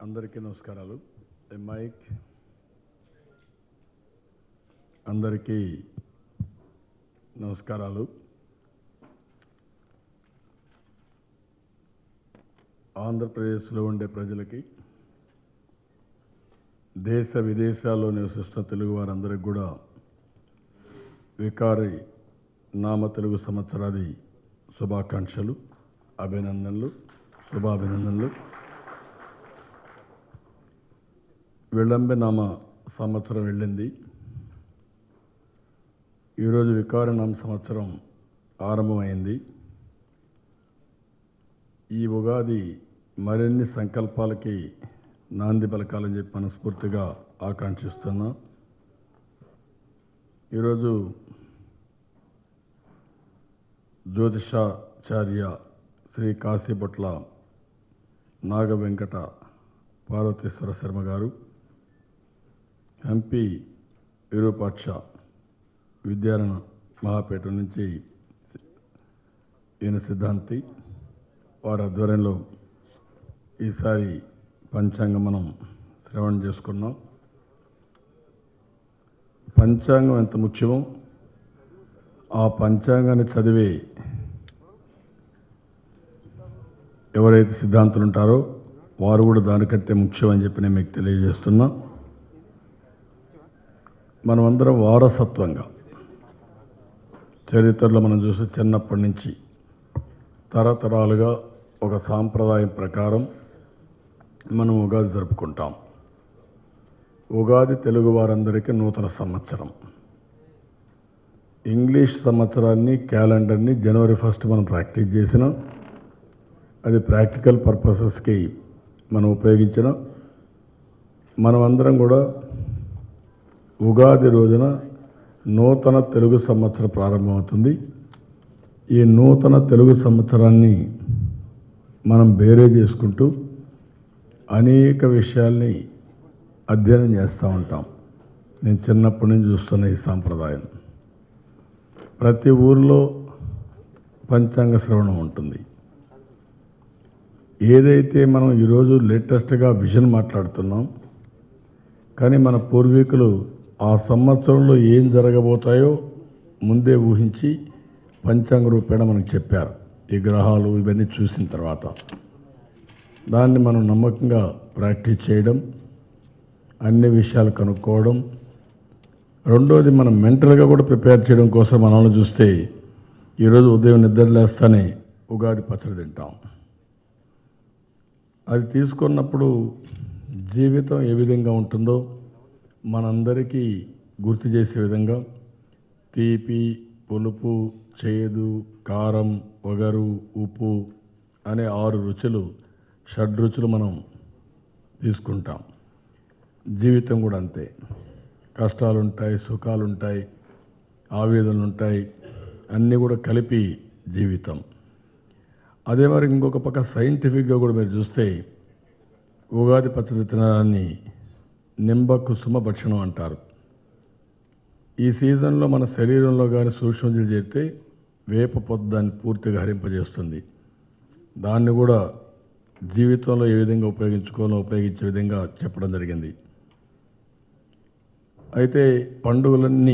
అందరికీ నమస్కారాలు ఏ మైక్ అందరికీ నమస్కారాలు ఆంధ్రప్రదేశ్లో ఉండే ప్రజలకి దేశ విదేశాల్లో నివసిస్తున్న తెలుగు వారందరికీ కూడా వికారి నామ తెలుగు సంవత్సరాది శుభాకాంక్షలు అభినందనలు శుభాభినందనలు విళంబె నామ సంవత్సరం వెళ్ళింది ఈరోజు వికారనామ సంవత్సరం ఆరంభమైంది ఈ ఉగాది మరిన్ని సంకల్పాలకి నాంది పలకాలని చెప్పి మనస్ఫూర్తిగా ఆకాంక్షిస్తున్నా ఈరోజు జ్యోతిషాచార్య శ్రీ కాశీబొట్ల నాగ వెంకట పార్వతీశ్వర శర్మ గారు ఎంపీ విరూపాక్ష విద్యారణ మహాపేట నుంచి ఈయన సిద్ధాంతి వారి ఆధ్వర్యంలో ఈసారి పంచాంగం మనం శ్రవణం చేసుకున్నాం పంచాంగం ఎంత ముఖ్యమో ఆ పంచాంగాన్ని చదివే ఎవరైతే సిద్ధాంతులు ఉంటారో వారు కూడా దానికంటే ముఖ్యం అని చెప్పి నేను మీకు తెలియజేస్తున్నా మనమందరం వారసత్వంగా చరిత్రలో మనం చూస్తే చిన్నప్పటి నుంచి తరతరాలుగా ఒక సాంప్రదాయం ప్రకారం మనం ఉగాది జరుపుకుంటాం ఉగాది తెలుగు వారందరికీ నూతన సంవత్సరం ఇంగ్లీష్ సంవత్సరాన్ని క్యాలెండర్ని జనవరి ఫస్ట్ మనం ప్రాక్టీస్ చేసినాం అది ప్రాక్టికల్ పర్పసెస్కి మనం ఉపయోగించిన మనమందరం కూడా ఉగాది రోజున నూతన తెలుగు సంవత్సరం ప్రారంభమవుతుంది ఈ నూతన తెలుగు సంవత్సరాన్ని మనం బేరే చేసుకుంటూ అనేక విషయాల్ని అధ్యయనం చేస్తూ ఉంటాం నేను చిన్నప్పటి నుంచి చూస్తున్న ఈ సాంప్రదాయం ప్రతి ఊర్లో పంచాంగ శ్రవణం ఉంటుంది ఏదైతే మనం ఈరోజు లేటెస్ట్గా విజన్ మాట్లాడుతున్నాం కానీ మన పూర్వీకులు ఆ సంవత్సరంలో ఏం జరగబోతాయో ముందే ఊహించి పంచాంగ రూపేణ మనకు చెప్పారు ఈ గ్రహాలు ఇవన్నీ చూసిన తర్వాత దాన్ని మనం నమ్మకంగా ప్రాక్టీస్ చేయడం అన్ని విషయాలు కనుక్కోవడం రెండోది మనం మెంటల్గా కూడా ప్రిపేర్ చేయడం కోసం మనం చూస్తే ఈరోజు ఉదయం నిద్ర లేస్తానే ఉగాది పచ్చడి తింటాం అది తీసుకున్నప్పుడు జీవితం ఏ విధంగా ఉంటుందో మనందరికీ గుర్తు చేసే విధంగా తీపి పులుపు చేదు కారం ఒగరు ఉప్పు అనే ఆరు రుచులు షడ్రుచులు మనం తీసుకుంటాం జీవితం కూడా అంతే కష్టాలు ఉంటాయి సుఖాలు ఉంటాయి ఆవేదనలు ఉంటాయి అన్నీ కూడా కలిపి జీవితం అదే మరి ఇంకొక పక్క సైంటిఫిక్గా కూడా మీరు చూస్తే ఉగాది పచ్చడి తినడాన్ని నింబ కుసుమ భక్షణం అంటారు ఈ సీజన్లో మన శరీరంలో కానీ సూక్ష్మజీవులు చేరితే వేప పొద్దు దాన్ని పూర్తిగా హరింపజేస్తుంది దాన్ని కూడా జీవితంలో ఏ విధంగా ఉపయోగించుకోవాలో ఉపయోగించే విధంగా చెప్పడం జరిగింది అయితే పండుగలన్నీ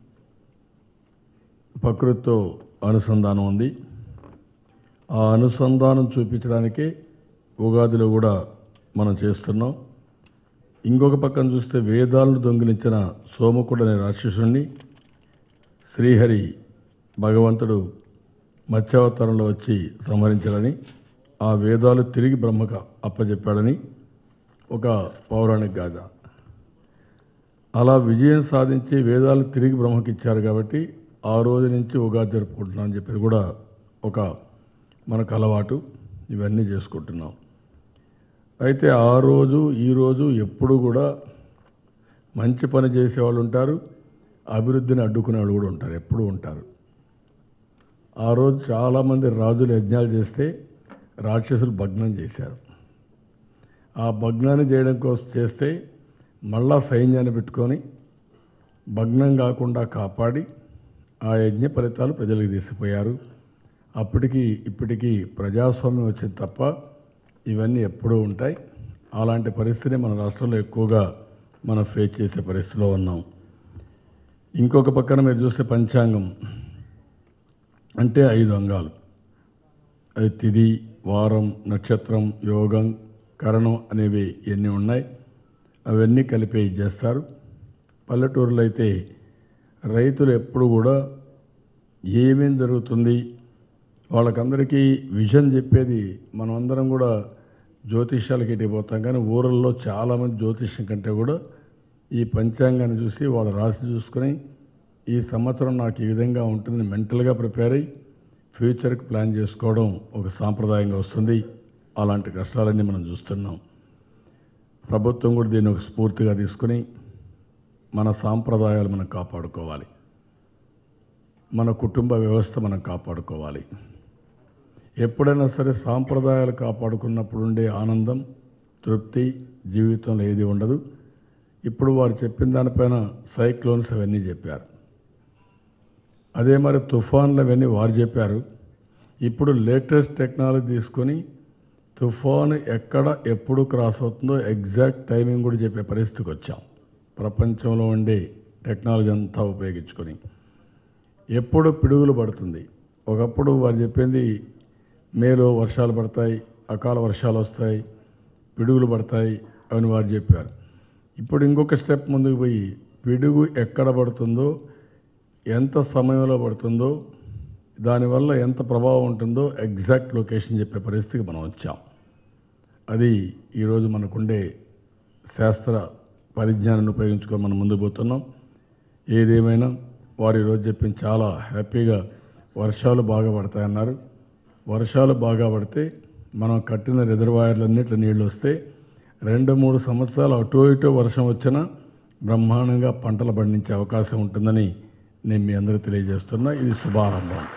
ప్రకృతితో అనుసంధానం ఉంది ఆ అనుసంధానం చూపించడానికే ఉగాదిలో కూడా మనం చేస్తున్నాం ఇంకొక పక్కన చూస్తే వేదాలను దొంగిలించిన సోమకుడు అనే రాక్షసుణ్ణి శ్రీహరి భగవంతుడు మత్స్యావతారంలో వచ్చి సంహరించాడని ఆ వేదాలు తిరిగి బ్రహ్మకు అప్పచెప్పాడని ఒక పౌరాణిక గాథ అలా విజయం సాధించి వేదాలు తిరిగి బ్రహ్మకి ఇచ్చారు కాబట్టి ఆ రోజు నుంచి ఉగాది జరుపుకుంటున్నాం అని చెప్పేది కూడా ఒక మనకు అలవాటు ఇవన్నీ చేసుకుంటున్నాం అయితే ఆ రోజు ఈ రోజు ఎప్పుడు కూడా మంచి పని చేసేవాళ్ళు ఉంటారు అభివృద్ధిని అడ్డుకునే వాళ్ళు కూడా ఉంటారు ఎప్పుడూ ఉంటారు ఆ రోజు చాలామంది రాజులు యజ్ఞాలు చేస్తే రాక్షసులు భగ్నం చేశారు ఆ భగ్నాన్ని చేయడం కోసం చేస్తే మళ్ళా సైన్యాన్ని పెట్టుకొని భగ్నం కాకుండా కాపాడి ఆ యజ్ఞ ఫలితాలు ప్రజలకు తీసుకుపోయారు అప్పటికి ఇప్పటికీ ప్రజాస్వామ్యం వచ్చింది తప్ప ఇవన్నీ ఎప్పుడూ ఉంటాయి అలాంటి పరిస్థితిని మన రాష్ట్రంలో ఎక్కువగా మనం ఫేస్ చేసే పరిస్థితిలో ఉన్నాం ఇంకొక పక్కన మీరు చూస్తే పంచాంగం అంటే ఐదు అంగాలు అది తిది వారం నక్షత్రం యోగం కరణం అనేవి ఎన్ని ఉన్నాయి అవన్నీ కలిపి చేస్తారు పల్లెటూరులో అయితే రైతులు ఎప్పుడు కూడా ఏమేం జరుగుతుంది వాళ్ళకందరికీ విజన్ చెప్పేది మనం అందరం కూడా జ్యోతిష్యాలకి ఇటు పోతాం కానీ ఊరల్లో చాలామంది జ్యోతిష్యం కంటే కూడా ఈ పంచాంగాన్ని చూసి వాళ్ళ రాశి చూసుకొని ఈ సంవత్సరం నాకు ఈ విధంగా ఉంటుందని మెంటల్గా ప్రిపేర్ అయ్యి ఫ్యూచర్కి ప్లాన్ చేసుకోవడం ఒక సాంప్రదాయంగా వస్తుంది అలాంటి కష్టాలన్నీ మనం చూస్తున్నాం ప్రభుత్వం కూడా దీన్ని ఒక స్ఫూర్తిగా తీసుకుని మన సాంప్రదాయాలు మనం కాపాడుకోవాలి మన కుటుంబ వ్యవస్థ మనం కాపాడుకోవాలి ఎప్పుడైనా సరే సాంప్రదాయాలు కాపాడుకున్నప్పుడు ఉండే ఆనందం తృప్తి జీవితంలో ఏది ఉండదు ఇప్పుడు వారు చెప్పిన దానిపైన సైక్లోన్స్ అవన్నీ చెప్పారు అదే మరి తుఫాన్లు అవన్నీ వారు చెప్పారు ఇప్పుడు లేటెస్ట్ టెక్నాలజీ తీసుకొని తుఫాను ఎక్కడ ఎప్పుడు క్రాస్ అవుతుందో ఎగ్జాక్ట్ టైమింగ్ కూడా చెప్పే పరిస్థితికి వచ్చాం ప్రపంచంలో ఉండే టెక్నాలజీ అంతా ఉపయోగించుకొని ఎప్పుడు పిడుగులు పడుతుంది ఒకప్పుడు వారు చెప్పింది మేలో వర్షాలు పడతాయి అకాల వర్షాలు వస్తాయి పిడుగులు పడతాయి అని వారు చెప్పారు ఇప్పుడు ఇంకొక స్టెప్ ముందుకు పోయి పిడుగు ఎక్కడ పడుతుందో ఎంత సమయంలో పడుతుందో దానివల్ల ఎంత ప్రభావం ఉంటుందో ఎగ్జాక్ట్ లొకేషన్ చెప్పే పరిస్థితికి మనం వచ్చాం అది ఈరోజు మనకుండే శాస్త్ర పరిజ్ఞానాన్ని ఉపయోగించుకొని మనం ముందుకు పోతున్నాం ఏదేమైనా వారు ఈరోజు చెప్పిన చాలా హ్యాపీగా వర్షాలు బాగా పడతాయన్నారు వర్షాలు బాగా పడితే మనం కట్టిన రిజర్వాయర్లన్నింటిలో నీళ్ళు వస్తే రెండు మూడు సంవత్సరాలు అటు ఇటు వర్షం వచ్చినా బ్రహ్మాండంగా పంటలు పండించే అవకాశం ఉంటుందని నేను మీ అందరికీ తెలియజేస్తున్నా ఇది శుభారంభం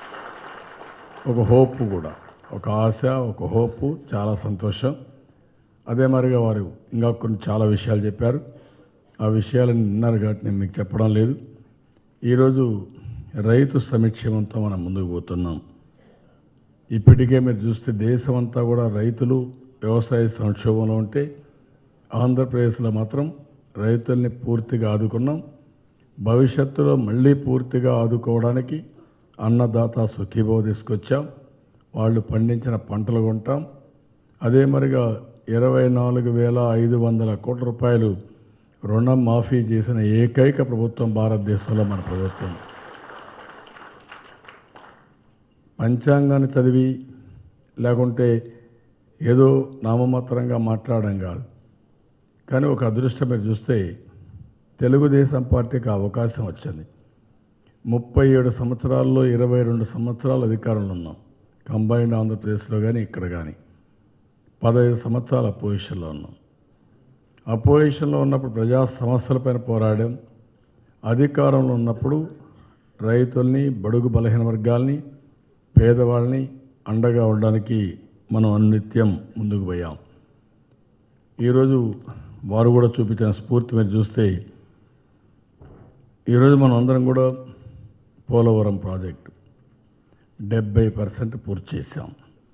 ఒక హోప్ కూడా ఒక ఆశ ఒక హోప్ చాలా సంతోషం అదే మరిగా వారు ఇంకా కొన్ని చాలా విషయాలు చెప్పారు ఆ విషయాలను విన్నారు కాబట్టి నేను మీకు చెప్పడం లేదు ఈరోజు రైతు సంక్షేమంతో మనం ముందుకు పోతున్నాం ఇప్పటికే మీరు చూస్తే దేశం అంతా కూడా రైతులు వ్యవసాయ సంక్షోభంలో ఉంటే ఆంధ్రప్రదేశ్లో మాత్రం రైతుల్ని పూర్తిగా ఆదుకున్నాం భవిష్యత్తులో మళ్ళీ పూర్తిగా ఆదుకోవడానికి అన్నదాత సుఖీభావ తీసుకొచ్చాం వాళ్ళు పండించిన పంటలు కొంటాం అదే మరిగా ఇరవై నాలుగు వేల ఐదు వందల కోట్ల రూపాయలు రుణం మాఫీ చేసిన ఏకైక ప్రభుత్వం భారతదేశంలో మన ప్రభుత్వం పంచాంగాన్ని చదివి లేకుంటే ఏదో నామమాత్రంగా మాట్లాడడం కాదు కానీ ఒక అదృష్టం మీరు చూస్తే తెలుగుదేశం పార్టీకి ఆ అవకాశం వచ్చింది ముప్పై ఏడు సంవత్సరాల్లో ఇరవై రెండు సంవత్సరాలు అధికారంలో ఉన్నాం కంబైన్డ్ ఆంధ్రప్రదేశ్లో కానీ ఇక్కడ కానీ పదహైదు సంవత్సరాల అపోజిషన్లో ఉన్నాం అపోజిషన్లో ఉన్నప్పుడు ప్రజా సమస్యలపైన పోరాడాం అధికారంలో ఉన్నప్పుడు రైతుల్ని బడుగు బలహీన వర్గాల్ని పేదవాళ్ళని అండగా ఉండడానికి మనం అనిత్యం ముందుకు పోయాం ఈరోజు వారు కూడా చూపించిన స్ఫూర్తి మీరు చూస్తే ఈరోజు మనం అందరం కూడా పోలవరం ప్రాజెక్టు డెబ్బై పర్సెంట్ పూర్తి చేశాం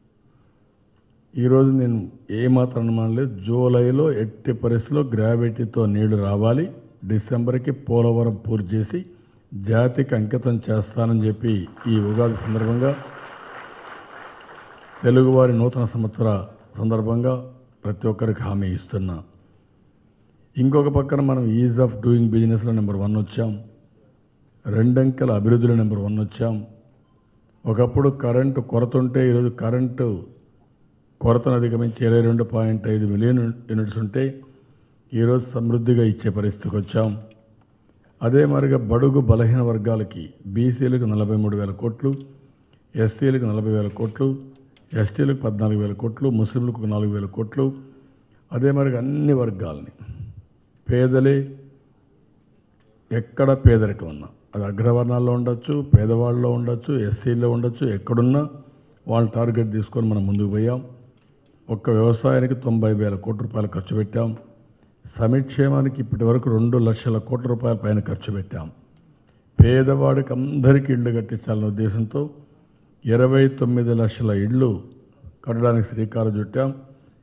ఈరోజు నేను ఏమాత్రం అనుమానం లేదు జూలైలో ఎట్టి పరిస్థితిలో గ్రావిటీతో నీళ్లు రావాలి డిసెంబర్కి పోలవరం పూర్తి చేసి జాతికి అంకితం చేస్తానని చెప్పి ఈ ఉగాది సందర్భంగా తెలుగువారి నూతన సంవత్సర సందర్భంగా ప్రతి ఒక్కరికి హామీ ఇస్తున్నా ఇంకొక పక్కన మనం ఈజ్ ఆఫ్ డూయింగ్ బిజినెస్లో నెంబర్ వన్ వచ్చాం రెండంకెల అభివృద్ధిలో నెంబర్ వన్ వచ్చాం ఒకప్పుడు కరెంటు కొరత ఉంటే ఈరోజు కరెంటు కొరతను అధిగమించి ఇరవై రెండు పాయింట్ ఐదు మిలియన్ యూనిట్స్ ఉంటే ఈరోజు సమృద్ధిగా ఇచ్చే పరిస్థితికి వచ్చాం అదే మరిగా బడుగు బలహీన వర్గాలకి బీసీలకు నలభై మూడు వేల కోట్లు ఎస్సీలకు నలభై వేల కోట్లు ఎస్టీలకు పద్నాలుగు వేల కోట్లు ముస్లింలకు నాలుగు వేల కోట్లు అదే మరిగా అన్ని వర్గాలని పేదలే ఎక్కడ పేదరికం ఉన్నా అది అగ్రవర్ణాల్లో ఉండొచ్చు పేదవాళ్ళలో ఉండొచ్చు ఎస్సీలో ఉండొచ్చు ఎక్కడున్నా వాళ్ళ టార్గెట్ తీసుకొని మనం ముందుకు పోయాం ఒక్క వ్యవసాయానికి తొంభై వేల కోట్ల రూపాయలు ఖర్చు పెట్టాం సంక్షేమానికి ఇప్పటి వరకు రెండు లక్షల కోట్ల రూపాయల పైన ఖర్చు పెట్టాం పేదవాడికి అందరికీ ఇళ్ళు కట్టించాలనే ఉద్దేశంతో ఇరవై తొమ్మిది లక్షల ఇళ్ళు కట్టడానికి శ్రీకారం చుట్టాం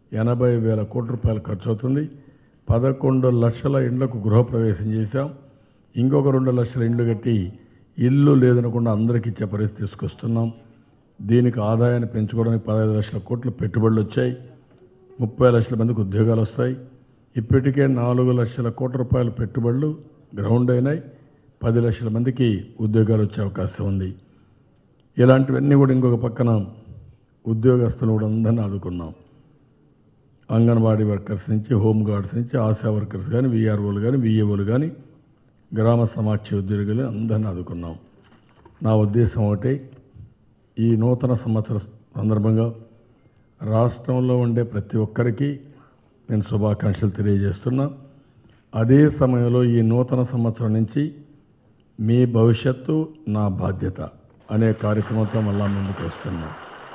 ఎనభై వేల కోట్ల రూపాయలు ఖర్చు అవుతుంది పదకొండు లక్షల ఇండ్లకు గృహప్రవేశం చేశాం ఇంకొక రెండు లక్షల ఇండ్లు కట్టి ఇల్లు లేదనకుండా అందరికీ ఇచ్చే పరిస్థితి తీసుకొస్తున్నాం దీనికి ఆదాయాన్ని పెంచుకోవడానికి పదహైదు లక్షల కోట్ల పెట్టుబడులు వచ్చాయి ముప్పై లక్షల మందికి ఉద్యోగాలు వస్తాయి ఇప్పటికే నాలుగు లక్షల కోట్ల రూపాయల పెట్టుబడులు గ్రౌండ్ అయినాయి పది లక్షల మందికి ఉద్యోగాలు వచ్చే అవకాశం ఉంది ఇలాంటివన్నీ కూడా ఇంకొక పక్కన ఉద్యోగస్తులు కూడా అందరినీ ఆదుకున్నాం అంగన్వాడీ వర్కర్స్ నుంచి హోమ్ గార్డ్స్ నుంచి ఆశా వర్కర్స్ కానీ విఆర్ఓలు కానీ విఏఓలు కానీ గ్రామ సమాఖ్య ఉద్యోగులు అందరినీ ఆదుకున్నాం నా ఉద్దేశం ఒకటే ఈ నూతన సంవత్సర సందర్భంగా రాష్ట్రంలో ఉండే ప్రతి ఒక్కరికి నేను శుభాకాంక్షలు తెలియజేస్తున్నా అదే సమయంలో ఈ నూతన సంవత్సరం నుంచి మీ భవిష్యత్తు నా బాధ్యత అనే కార్యక్రమంతో మళ్ళా ముందుకు వస్తున్నాం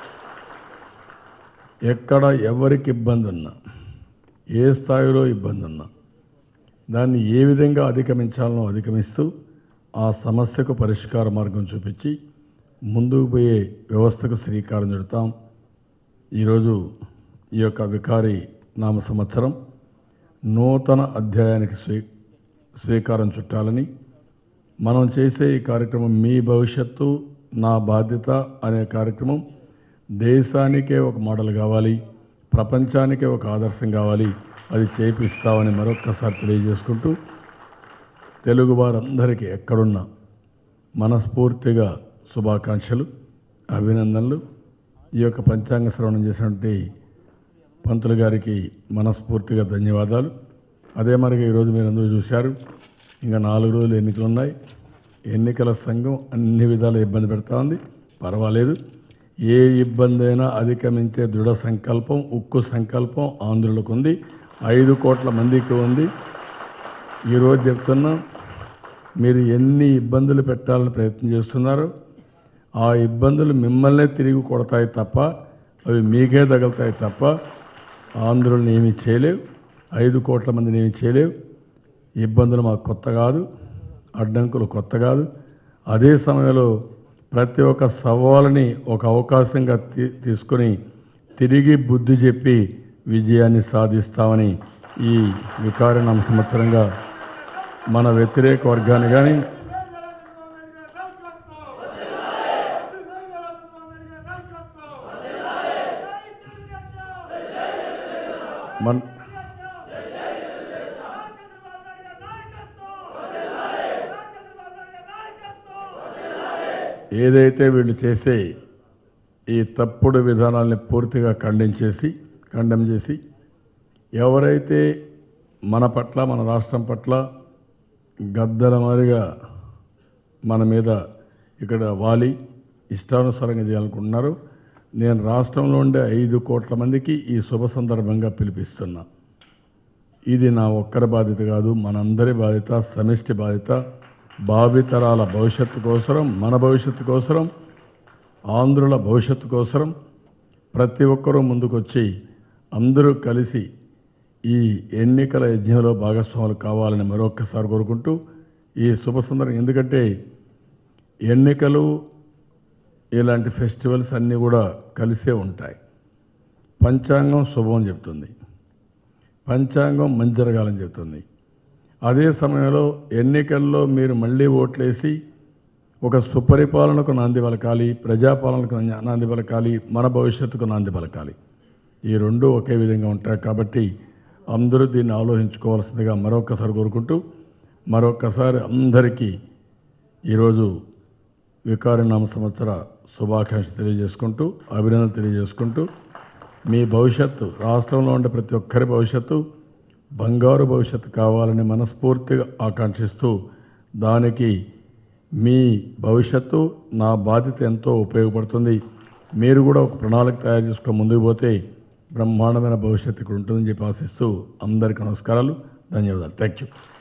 ఎక్కడ ఎవరికి ఇబ్బంది ఉన్నా ఏ స్థాయిలో ఇబ్బంది ఉన్నా దాన్ని ఏ విధంగా అధిగమించాలనో అధిగమిస్తూ ఆ సమస్యకు పరిష్కార మార్గం చూపించి ముందుకు పోయే వ్యవస్థకు శ్రీకారం చుడతాం ఈరోజు ఈ యొక్క వికారి నామ సంవత్సరం నూతన అధ్యాయానికి స్వీ స్వీకారం చుట్టాలని మనం చేసే ఈ కార్యక్రమం మీ భవిష్యత్తు నా బాధ్యత అనే కార్యక్రమం దేశానికే ఒక మోడల్ కావాలి ప్రపంచానికే ఒక ఆదర్శం కావాలి అది చేపిస్తామని మరొక్కసారి తెలియజేసుకుంటూ తెలుగు వారందరికీ ఎక్కడున్నా మనస్ఫూర్తిగా శుభాకాంక్షలు అభినందనలు ఈ యొక్క పంచాంగ శ్రవణం చేసినటువంటి పంతులు గారికి మనస్ఫూర్తిగా ధన్యవాదాలు అదే మరిగా ఈరోజు మీరు అందరూ చూశారు ఇంకా నాలుగు రోజులు ఎన్నికలు ఉన్నాయి ఎన్నికల సంఘం అన్ని విధాలు ఇబ్బంది పెడతా ఉంది పర్వాలేదు ఏ ఇబ్బంది అయినా అధిగమించే దృఢ సంకల్పం ఉక్కు సంకల్పం ఆంధ్రులకు ఉంది ఐదు కోట్ల మందికి ఉంది ఈరోజు చెప్తున్నా మీరు ఎన్ని ఇబ్బందులు పెట్టాలని ప్రయత్నం చేస్తున్నారో ఆ ఇబ్బందులు మిమ్మల్నే తిరిగి కొడతాయి తప్ప అవి మీకే తగులుతాయి తప్ప ఆంధ్రులను ఏమీ చేయలేవు ఐదు కోట్ల మందిని ఏమీ చేయలేవు ఇబ్బందులు మాకు కొత్త కాదు అడ్డంకులు కొత్త కాదు అదే సమయంలో ప్రతి ఒక్క సవాలుని ఒక అవకాశంగా తీ తీసుకొని తిరిగి బుద్ధి చెప్పి విజయాన్ని సాధిస్తామని ఈ వికారనామ సంవత్సరంగా మన వ్యతిరేక వర్గాన్ని కానీ మన ఏదైతే వీళ్ళు చేసే ఈ తప్పుడు విధానాల్ని పూర్తిగా ఖండించేసి ఖండం చేసి ఎవరైతే మన పట్ల మన రాష్ట్రం పట్ల గద్దల మాదిరిగా మన మీద ఇక్కడ వాలి ఇష్టానుసారంగా చేయాలనుకుంటున్నారు నేను రాష్ట్రంలో ఉండే ఐదు కోట్ల మందికి ఈ శుభ సందర్భంగా పిలిపిస్తున్నా ఇది నా ఒక్కరి బాధ్యత కాదు మనందరి బాధ్యత సమిష్టి బాధ్యత భావితరాల భవిష్యత్తు కోసరం మన భవిష్యత్తు కోసరం ఆంధ్రుల భవిష్యత్తు కోసరం ప్రతి ఒక్కరూ ముందుకొచ్చి అందరూ కలిసి ఈ ఎన్నికల యజ్ఞంలో భాగస్వాములు కావాలని మరొక్కసారి కోరుకుంటూ ఈ శుభ సందర్భం ఎందుకంటే ఎన్నికలు ఇలాంటి ఫెస్టివల్స్ అన్నీ కూడా కలిసే ఉంటాయి పంచాంగం శుభం చెప్తుంది పంచాంగం మంచి జరగాలని చెప్తుంది అదే సమయంలో ఎన్నికల్లో మీరు మళ్ళీ ఓట్లేసి ఒక సుపరిపాలనకు నాంది పలకాలి ప్రజాపాలనకు నాంది పలకాలి మన భవిష్యత్తుకు నాంది పలకాలి ఈ రెండు ఒకే విధంగా ఉంటాయి కాబట్టి అందరూ దీన్ని ఆలోచించుకోవాల్సిందిగా మరొకసారి కోరుకుంటూ మరొకసారి అందరికీ ఈరోజు వికారనామ సంవత్సర శుభాకాంక్షలు తెలియజేసుకుంటూ అభినందనలు తెలియజేసుకుంటూ మీ భవిష్యత్తు రాష్ట్రంలో ఉండే ప్రతి ఒక్కరి భవిష్యత్తు బంగారు భవిష్యత్తు కావాలని మనస్ఫూర్తిగా ఆకాంక్షిస్తూ దానికి మీ భవిష్యత్తు నా బాధ్యత ఎంతో ఉపయోగపడుతుంది మీరు కూడా ఒక ప్రణాళిక తయారు చేసుకొని ముందుకు పోతే బ్రహ్మాండమైన భవిష్యత్తు ఇక్కడ ఉంటుందని చెప్పి ఆశిస్తూ అందరికీ నమస్కారాలు ధన్యవాదాలు థ్యాంక్ యూ